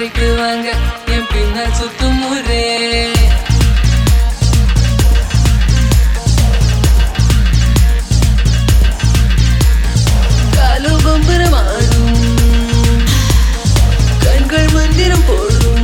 போயிட்டு வாங்க என் பின்னால் சுத்தும் ஊரே காலு பம்பரமாடும் கண்கள் மந்திரம் போடும்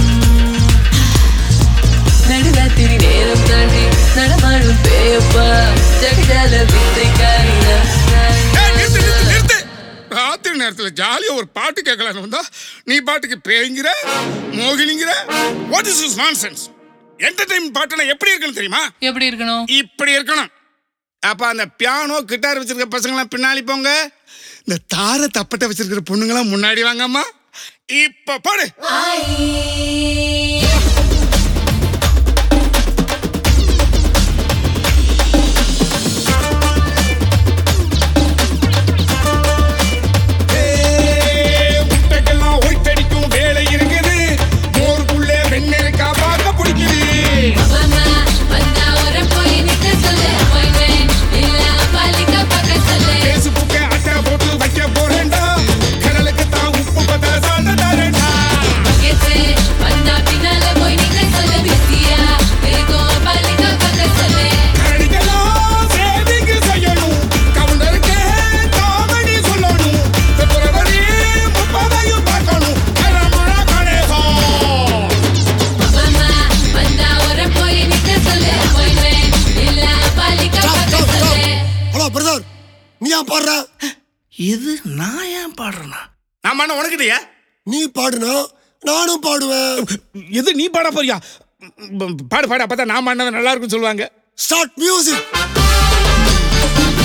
நடுராத்திரி நேரம் தாண்டி நடமாடும் பேயப்பா ஜகஜால வித்தைக்காரினா ஏய், நிறுத்து நிறுத்து நிறுத்து ராத்திரி நேரத்துல ஜாலியா ஒரு பாட்டு கேட்கலான்னு வந்தா நீ பாட்டுக்கு பேய்ங்கிற மோகினிங்கிற what is is nonsense entertainment பாட்டுனா எப்படி இருக்குன்னு தெரியுமா எப்படி இருக்கணும் இப்படி இருக்கணும் அப்ப அந்த பியானோ கிட்டார் வச்சிருக்க பசங்களாம் பின்னாடி போங்க இந்த தார தப்பட்டை வச்சிருக்கிற பொண்ணுங்களாம் முன்னாடி வாங்கம்மா இப்ப பாடு ஏய், முட்டைக்கெல்லாம் ஒயிட் அடிக்கும் வேலை இருக்குது மோருக்குள்ளே வெண்ணெய் இருக்கா பார்க்க பிடிக்குது மாமா வந்தா ஒரு போய் நிக்க சொல்லு appointment இல்ல அப்பாலிக்க பார்க்க சொல்லு பேஸ்புக்கை அட்டை போட்டு வைக்க போறேன்டா கடலுக்கு தான் உப்பு பத்த சாந்த தரேன்டா கேட்டு வந்தா பின்னால போய் நிக்க சொல்லு பிஸியா இருக்கும் அப்பாலிக்க பார்க்க சொல்லு கரடிக்கெல்லாம் சேவிங் செய்யணும் கவுண்டருக்கு காமெடி சொல்லணும் பிப்ரவரி முப்பதையும் பார்க்கணும் கரமுழா கணேசம் மாமா வந்தா ஒரு போய் நிக்க சொல்லு appointment இல்ல அப்பாலிக்க பார்க்க சொல்லு ஹலோ பிரதர் நீ ஏன் பாடுற இது நான் ஏன் பாடுறேனா நான் பண்ண உனக்கிட்டயா நீ பாடுனா நானும் பாடுவேன் எது நீ பாட போறியா பாடு பாடு அப்பதான் நான் பண்ணது நல்லா இருக்குன்னு சொல்லுவாங்க ஸ்டார்ட் மியூசிக்